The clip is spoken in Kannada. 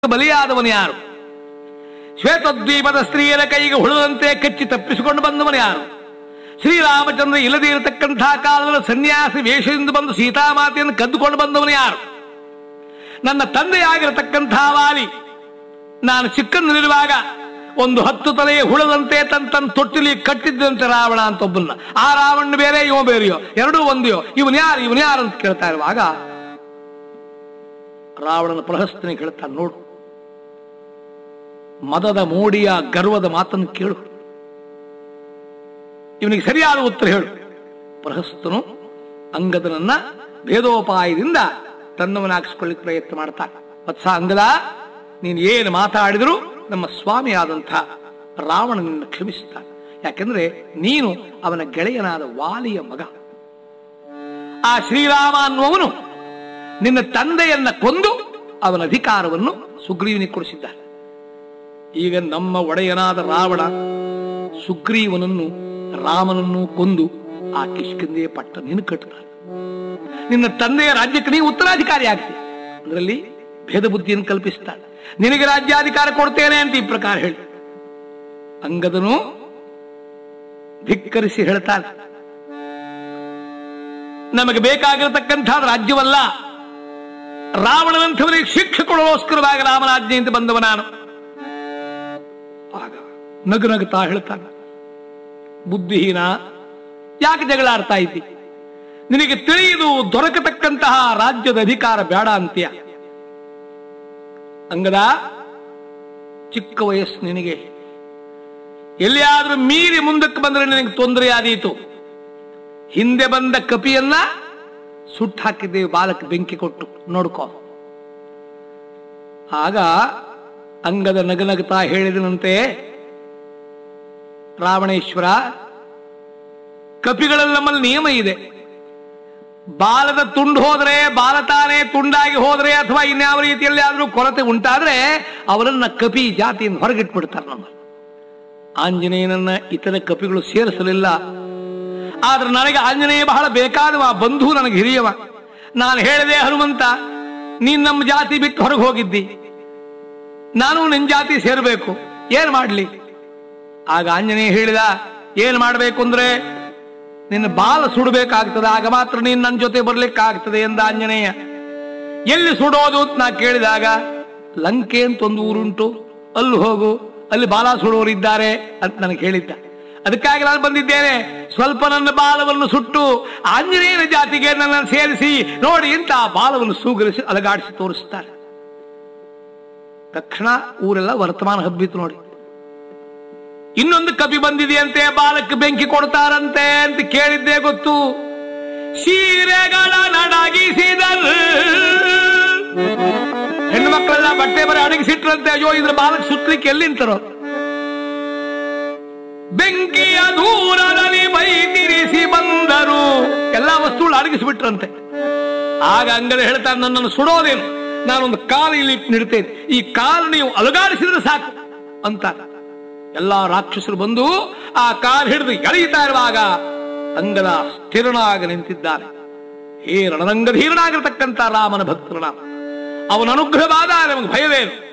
ಬಲಿಯಾದವನು ಯಾರು ಶ್ವೇತದ್ವೀಪದ ಸ್ತ್ರೀಯರ ಕೈಗೆ ಹುಳುದಂತೆ ಕಚ್ಚಿ ತಪ್ಪಿಸಿಕೊಂಡು ಬಂದವನು ಯಾರು ಶ್ರೀರಾಮಚಂದ್ರ ಇಲ್ಲದೆ ಇರತಕ್ಕಂಥ ಕಾಲದಲ್ಲಿ ಸನ್ಯಾಸಿ ವೇಷದಿಂದ ಬಂದು ಸೀತಾಮಾತೆಯನ್ನು ಕದ್ದುಕೊಂಡು ಬಂದವನು ಯಾರು ನನ್ನ ತಂದೆಯಾಗಿರತಕ್ಕಂಥ ವಾಲಿ ನಾನು ಚಿಕ್ಕಂದಿರುವಾಗ ಒಂದು ಹತ್ತು ತಲೆಯ ಹುಳದಂತೆ ತನ್ನ ತನ್ನ ತೊಟ್ಟಿಲಿ ಕಟ್ಟಿದ್ದಂತೆ ರಾವಣ ಅಂತ ಒಬ್ಬನ್ನ ಆ ರಾವಣ ಬೇರೆ ಇವ ಬೇರೆಯೋ ಎರಡೂ ಒಂದೆಯೋ ಇವನ್ ಯಾರು ಇವನ್ ಯಾರು ಅಂತ ಕೇಳ್ತಾ ಇರುವಾಗ ರಾವಣನ ಪ್ರಹಸ್ತನೆ ಕೇಳ್ತಾನೆ ನೋಡು ಮದದ ಮೋಡಿಯ ಗರ್ವದ ಮಾತನ್ನು ಕೇಳು ಇವನಿಗೆ ಸರಿಯಾದ ಉತ್ತರ ಹೇಳು ಪ್ರಹಸ್ತನು ಅಂಗದನನ್ನ ಭೇದೋಪಾಯದಿಂದ ತನ್ನವನಾಗಿಸ್ಕೊಳ್ಳಿಕ್ಕೆ ಪ್ರಯತ್ನ ಮಾಡ್ತಾನೆ ವತ್ಸ ಅಂಗದ ನೀನು ಏನು ಮಾತಾಡಿದರೂ ನಮ್ಮ ಸ್ವಾಮಿಯಾದಂಥ ರಾವಣನನ್ನು ಕ್ಷಮಿಸುತ್ತಾನೆ ಯಾಕೆಂದ್ರೆ ನೀನು ಅವನ ಗೆಳೆಯನಾದ ವಾಲಿಯ ಮಗ ಆ ಶ್ರೀರಾಮ ಅನ್ನುವವನು ನಿನ್ನ ತಂದೆಯನ್ನ ಕೊಂದು ಅವನ ಅಧಿಕಾರವನ್ನು ಸುಗ್ರೀವನಿಗೆ ಕೊಡಿಸಿದ್ದಾನೆ ಈಗ ನಮ್ಮ ಒಡೆಯನಾದ ರಾವಣ ಸುಗ್ರೀವನನ್ನು ರಾಮನನ್ನು ಕೊಂದು ಆ ಕಿಷ್ಕಿಂದೆಯ ಪಟ್ಟ ನೀನು ಕಟ್ಟುತ್ತಾನೆ ನಿನ್ನ ತಂದೆಯ ರಾಜ್ಯಕ್ಕೆ ನೀವು ಉತ್ತರಾಧಿಕಾರಿ ಆಗ್ತಿ ಅದರಲ್ಲಿ ಭೇದ ಬುದ್ಧಿಯನ್ನು ಕಲ್ಪಿಸ್ತಾನೆ ನಿನಗೆ ರಾಜ್ಯಾಧಿಕಾರ ಕೊಡ್ತೇನೆ ಅಂತ ಈ ಪ್ರಕಾರ ಹೇಳಿ ಅಂಗದನು ಧಿಕ್ಕರಿಸಿ ಹೇಳ್ತಾನೆ ನಮಗೆ ಬೇಕಾಗಿರತಕ್ಕಂಥ ರಾಜ್ಯವಲ್ಲ ರಾವಣನಂಥವನಿಗೆ ಶಿಕ್ಷೆ ಕೊಡೋಸ್ಕರವಾಗಿ ರಾಮರಾಜ್ಞೆಯಿಂದ ಬಂದವ ನಾನು ಆಗ ನಗು ನಗುತ್ತಾ ಹೇಳ್ತಾನೆ ಬುದ್ಧಿಹೀನ ಯಾಕೆ ಜಗಳ ಆಡ್ತಾ ಇದ್ದಿ ನಿನಗೆ ತಿಳಿದು ದೊರಕತಕ್ಕಂತಹ ರಾಜ್ಯದ ಅಧಿಕಾರ ಬೇಡ ಅಂತೀಯ ಅಂಗದ ಚಿಕ್ಕ ವಯಸ್ಸು ನಿನಗೆ ಎಲ್ಲಿಯಾದ್ರೂ ಮೀರಿ ಮುಂದಕ್ಕೆ ಬಂದ್ರೆ ನಿನಗೆ ತೊಂದರೆ ಆದೀತು ಹಿಂದೆ ಬಂದ ಕಪಿಯನ್ನ ಸುಟ್ಟು ಹಾಕಿದ್ದೇವೆ ಬಾಲಕ್ಕೆ ಬೆಂಕಿ ಕೊಟ್ಟು ನೋಡ್ಕೋ ಆಗ ಅಂಗದ ನಗನಗುತ್ತಾ ಹೇಳಿದನಂತೆ ರಾವಣೇಶ್ವರ ಕಪಿಗಳಲ್ಲಿ ನಮ್ಮಲ್ಲಿ ನಿಯಮ ಇದೆ ಬಾಲದ ತುಂಡು ಹೋದ್ರೆ ಬಾಲ ತಾನೇ ತುಂಡಾಗಿ ಹೋದ್ರೆ ಅಥವಾ ಇನ್ಯಾವ ರೀತಿಯಲ್ಲಿ ಆದ್ರೂ ಕೊರತೆ ಉಂಟಾದ್ರೆ ಅವರನ್ನ ಕಪಿ ಜಾತಿಯಿಂದ ಹೊರಗಿಟ್ಬಿಡ್ತಾರೆ ನಮ್ಮ ಆಂಜನೇಯನನ್ನ ಇತರ ಕಪಿಗಳು ಸೇರಿಸಲಿಲ್ಲ ಆದ್ರೆ ನನಗೆ ಆಂಜನೇಯ ಬಹಳ ಬೇಕಾದವ ಬಂಧು ನನಗೆ ಹಿರಿಯವ ನಾನು ಹೇಳಿದೆ ಹನುಮಂತ ನೀನ್ ನಮ್ಮ ಜಾತಿ ಬಿಟ್ಟು ಹೊರಗೆ ಹೋಗಿದ್ದಿ ನಾನು ನಿನ್ ಜಾತಿ ಸೇರಬೇಕು ಏನ್ ಮಾಡ್ಲಿ ಆಗ ಆಂಜನೇಯ ಹೇಳಿದ ಏನ್ ಮಾಡ್ಬೇಕು ಅಂದ್ರೆ ನಿನ್ನ ಬಾಲ ಸುಡಬೇಕಾಗ್ತದೆ ಆಗ ಮಾತ್ರ ನೀನ್ ನನ್ನ ಜೊತೆ ಬರ್ಲಿಕ್ಕಾಗ್ತದೆ ಎಂದ ಆಂಜನೇಯ ಎಲ್ಲಿ ಸುಡೋದು ಅಂತ ನಾ ಕೇಳಿದಾಗ ಲಂಕೆ ಅಂತ ಒಂದು ಊರುಂಟು ಅಲ್ಲಿ ಹೋಗು ಅಲ್ಲಿ ಬಾಲ ಸುಡೋರಿದ್ದಾರೆ ಅಂತ ನನಗೆ ಹೇಳಿದ್ದ ಅದಕ್ಕಾಗಿ ನಾನು ಬಂದಿದ್ದೇನೆ ಸ್ವಲ್ಪ ನನ್ನ ಬಾಲವನ್ನು ಸುಟ್ಟು ಆಂಜನೇಯನ ಜಾತಿಗೆ ನನ್ನನ್ನು ಸೇರಿಸಿ ನೋಡಿ ಅಂತ ಆ ಬಾಲವನ್ನು ಸೂಗರಿಸಿ ಅಲಗಾಡಿಸಿ ತೋರಿಸ್ತಾರೆ ತಕ್ಷಣ ಊರೆಲ್ಲ ವರ್ತಮಾನ ಹಬ್ಬಿತು ನೋಡಿ ಇನ್ನೊಂದು ಕಪಿ ಬಂದಿದೆಯಂತೆ ಬಾಲಕ್ಕೆ ಬೆಂಕಿ ಕೊಡ್ತಾರಂತೆ ಅಂತ ಕೇಳಿದ್ದೆ ಗೊತ್ತು ಸೀರೆಗಳ ನಡಗಿಸಿದರು ಹೆಣ್ಣು ಮಕ್ಕಳೆಲ್ಲ ಬಟ್ಟೆ ಬರ ಅಡಗಿಸಿಟ್ರಂತೆ ಅಯ್ಯೋ ಇದ್ರ ಬಾಲಕ್ಕೆ ಸುತ್ತಲಿಕ್ಕೆ ಎಲ್ಲಿಂತರೋ ಬೆಂಕಿಯ ದೂರದಲ್ಲಿ ಬೈತಿರಿಸಿ ಬಂದರು ಎಲ್ಲಾ ವಸ್ತುಗಳು ಅಡಗಿಸಿಬಿಟ್ರಂತೆ ಆಗ ಅಂಗಡಿ ಹೇಳ್ತಾರೆ ನನ್ನನ್ನು ಸುಡೋದೇನು ನಾನೊಂದು ಕಾಲು ಇಲ್ಲಿ ನಿಡ್ತೇನೆ ಈ ಕಾಲು ನೀವು ಅಲುಗಾಡಿಸಿದ್ರೆ ಸಾಕು ಅಂತ ಎಲ್ಲಾ ರಾಕ್ಷಸರು ಬಂದು ಆ ಕಾಲು ಹಿಡಿದು ಎಳೆಯುತ್ತಾ ಇರುವಾಗ ಅಂಗದ ಸ್ಥಿರನಾಗಿ ನಿಂತಿದ್ದಾನೆ ಹೇ ರಣರಂಗಧೀರನಾಗಿರ್ತಕ್ಕಂಥ ರಾಮನ ಭಕ್ತರನ ಅವನ ಅನುಗ್ರಹವಾದ ನಮಗೆ ಭಯವೇನು